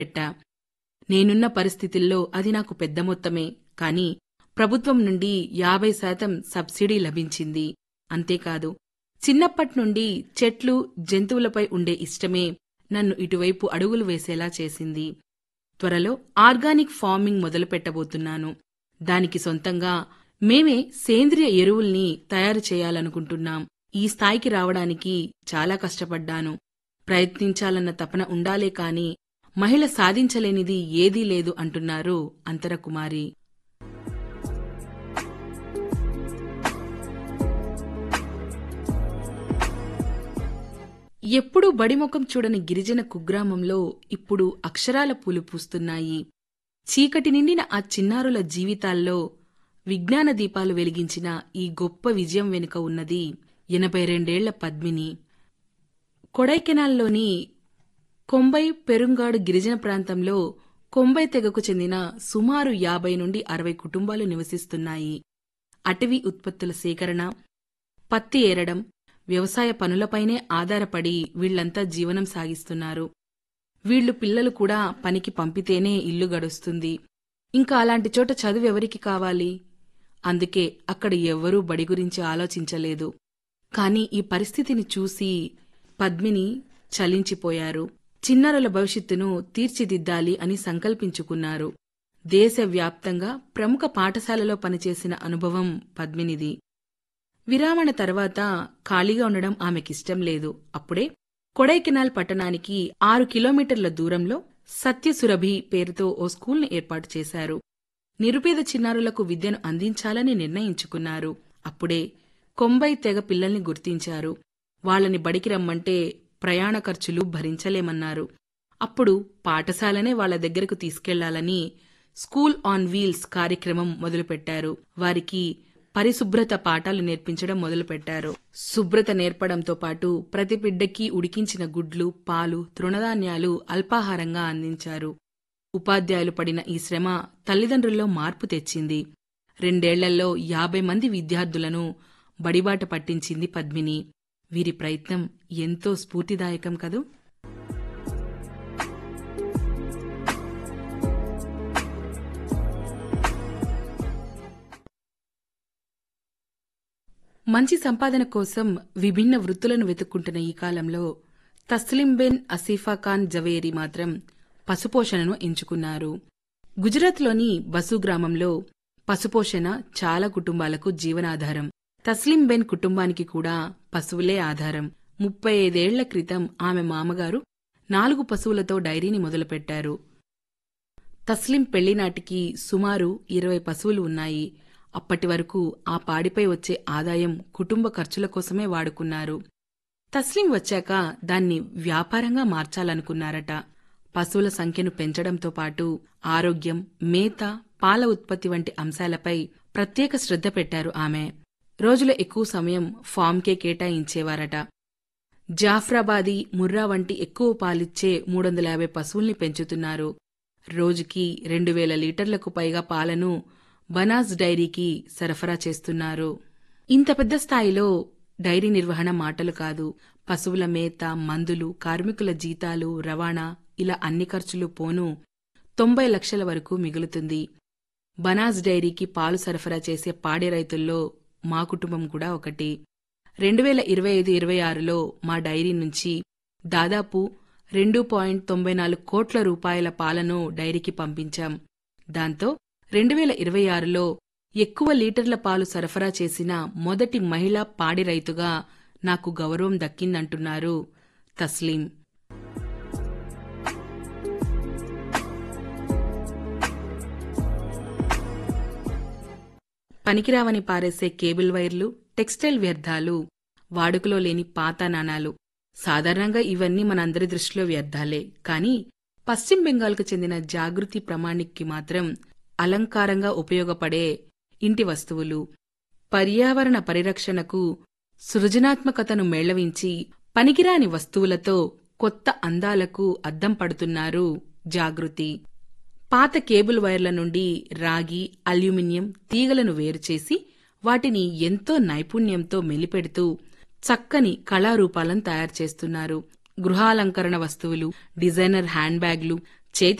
పెట్టా నేనున్న పరిస్థితుల్లో అది నాకు పెద్ద మొత్తమే కానీ ప్రభుత్వం నుండి యాభై శాతం సబ్సిడీ లభించింది అంతేకాదు చిన్నప్పట్నుండి చెట్లు జంతువులపై ఉండే ఇష్టమే నన్ను ఇటువైపు అడుగులు వేసేలా చేసింది త్వరలో ఆర్గానిక్ ఫార్మింగ్ మొదలుపెట్టబోతున్నాను దానికి సొంతంగా మేమే సేంద్రియ ఎరువుల్ని తయారు చేయాలనుకుంటున్నాం ఈ స్థాయికి రావడానికి చాలా కష్టపడ్డాను ప్రయత్నించాలన్న తపన ఉండాలే కాని మహిళ సాధించలేనిది ఏదీ లేదు అంటున్నారు అంతరకుమారి ఎప్పుడూ బడిముఖం చూడని గిరిజన కుగ్రామంలో ఇప్పుడు అక్షరాల పూలు పూస్తున్నాయి చీకటి నిండిన ఆ చిన్నారుల జీవితాల్లో విజ్ఞాన దీపాలు వెలిగించిన ఈ గొప్ప విజయం వెనుక ఉన్నది ఎనభై రెండేళ్ల పద్మిని కొడైకెనాల్లోని కొంబై పెరుంగాడు గిరిజన ప్రాంతంలో కొంబై తెగకు చెందిన సుమారు యాభై నుండి అరవై కుటుంబాలు నివసిస్తున్నాయి అటవీ ఉత్పత్తుల సేకరణ పత్తి ఏరడం వ్యవసాయ పనులపైనే ఆధారపడి వీళ్లంతా జీవనం సాగిస్తున్నారు వీళ్లు పిల్లలు కూడా పనికి పంపితేనే ఇల్లు గడుస్తుంది ఇంకా అలాంటి చోట చదువు ఎవరికి కావాలి అందుకే అక్కడ ఎవ్వరూ బడి గురించి ఆలోచించలేదు కాని ఈ పరిస్థితిని చూసి పద్మిని చలించిపోయారు చిన్నారుల భవిష్యత్తును తీర్చిదిద్దాలి అని సంకల్పించుకున్నారు దేశవ్యాప్తంగా ప్రముఖ పాఠశాలలో పనిచేసిన అనుభవం పద్మినిది విరామణ తర్వాత ఖాళీగా ఉండడం ఆమెకిష్టం లేదు అప్పుడే కొడైకెనాల్ పట్టణానికి ఆరు కిలోమీటర్ల దూరంలో సత్యసురభి పేరుతో ఓ స్కూల్ని ఏర్పాటు చేశారు నిరుపేద చిన్నారులకు విద్యను అందించాలని నిర్ణయించుకున్నారు అప్పుడే కొంబై తెగ పిల్లల్ని గుర్తించారు వాళ్ళని బడికి రమ్మంటే ప్రయాణ ఖర్చులు భరించలేమన్నారు అప్పుడు పాఠశాలనే వాళ్ల దగ్గరకు తీసుకెళ్లాలని స్కూల్ ఆన్ వీల్స్ కార్యక్రమం మొదలుపెట్టారు వారికి పరిశుభ్రత పాఠాలు నేర్పించడం మొదలుపెట్టారు శుభ్రత నేర్పడంతో పాటు ప్రతి బిడ్డకి ఉడికించిన గుడ్లు పాలు తృణధాన్యాలు అల్పాహారంగా అందించారు ఉపాధ్యాయులు పడిన ఈ శ్రమ తల్లిదండ్రుల్లో మార్పు తెచ్చింది రెండేళ్లలో యాభై మంది విద్యార్థులను బడిబాట పట్టించింది పద్మిని వీరి ప్రయత్నం ఎంతో స్ఫూర్తిదాయకం కదూ మంచి సంపాదన కోసం విభిన్న వృత్తులను వెతుక్కుంటున్న ఈ కాలంలో తస్లింబెన్ అసీఫా ఖాన్ జవేరి మాత్రం పశుపోషణను ఎంచుకున్నారు గుజరాత్లోని బసు గ్రామంలో పశుపోషణ చాలా కుటుంబాలకు జీవనాధారం తస్లింబెన్ కుటుంబానికి కూడా పశువులే ఆధారం ముప్పై ఐదేళ్ల క్రితం ఆమె మామగారు నాలుగు పశువులతో డైరీని మొదలుపెట్టారు తస్లిం పెళ్లినాటికి సుమారు ఇరవై పశువులు ఉన్నాయి అప్పటి వరకు ఆ పాడిపై వచ్చే ఆదాయం కుటుంబ ఖర్చుల కోసమే వాడుకున్నారు తస్లిం వచ్చాక దాన్ని వ్యాపారంగా మార్చాలనుకున్నారట పశువుల సంఖ్యను పెంచడంతో పాటు ఆరోగ్యం మేత పాల ఉత్పత్తి వంటి అంశాలపై ప్రత్యేక శ్రద్ధ పెట్టారు ఆమె రోజులో ఎక్కువ సమయం ఫామ్కే కేటాయించేవారట జాఫ్రాబాదీ ముర్రా వంటి ఎక్కువ పాలిచ్చే మూడొందల యాభై పశువుల్ని పెంచుతున్నారు రోజుకి రెండు వేల లీటర్లకు పైగా పాలను బనాస్ డైరీకి సరఫరా చేస్తున్నారు ఇంత పెద్ద స్థాయిలో డైరీ నిర్వహణ మాటలు కాదు పశువుల మేత మందులు కార్మికుల జీతాలు రవాణా ఇలా అన్ని ఖర్చులు పోను తొంభై లక్షల వరకు మిగులుతుంది బనాస్ డైరీకి పాలు సరఫరా చేసే పాడి రైతుల్లో మా కుటుంబం కూడా ఒకటి రెండు వేల ఇరవై ఐదు ఇరవై ఆరులో మా డైరీ నుంచి దాదాపు రెండు పాయింట్ తొంభై నాలుగు కోట్ల రూపాయల పాలను డైరీకి పంపించాం దాంతో రెండు వేల ఇరవై ఆరులో ఎక్కువ లీటర్ల పాలు సరఫరా చేసిన మొదటి మహిళా పాడి రైతుగా నాకు గౌరవం దక్కిందంటున్నారు తస్లీం పనికిరావని పారేసే కేబుల్ వైర్లు టెక్స్టైల్ వ్యర్థాలు వాడుకలో లేని పాత నాణాలు సాధారణంగా ఇవన్నీ మనందరి దృష్టిలో వ్యర్థాలే కానీ పశ్చిమ బెంగాల్కు చెందిన జాగృతి ప్రమాణిక్కి మాత్రం అలంకారంగా ఉపయోగపడే ఇంటి వస్తువులు పర్యావరణ పరిరక్షణకు సృజనాత్మకతను మేళవించి పనికిరాని వస్తువులతో కొత్త అందాలకు అద్దం పడుతున్నారు జాగృతి పాత కేబుల్ వైర్ల నుండి రాగి అల్యూమినియం తీగలను వేరుచేసి వాటిని ఎంతో నైపుణ్యంతో మెలిపెడుతూ చక్కని కళారూపాలను తయారు చేస్తున్నారు గృహాలంకరణ వస్తువులు డిజైనర్ హ్యాండ్ బ్యాగ్లు చేతి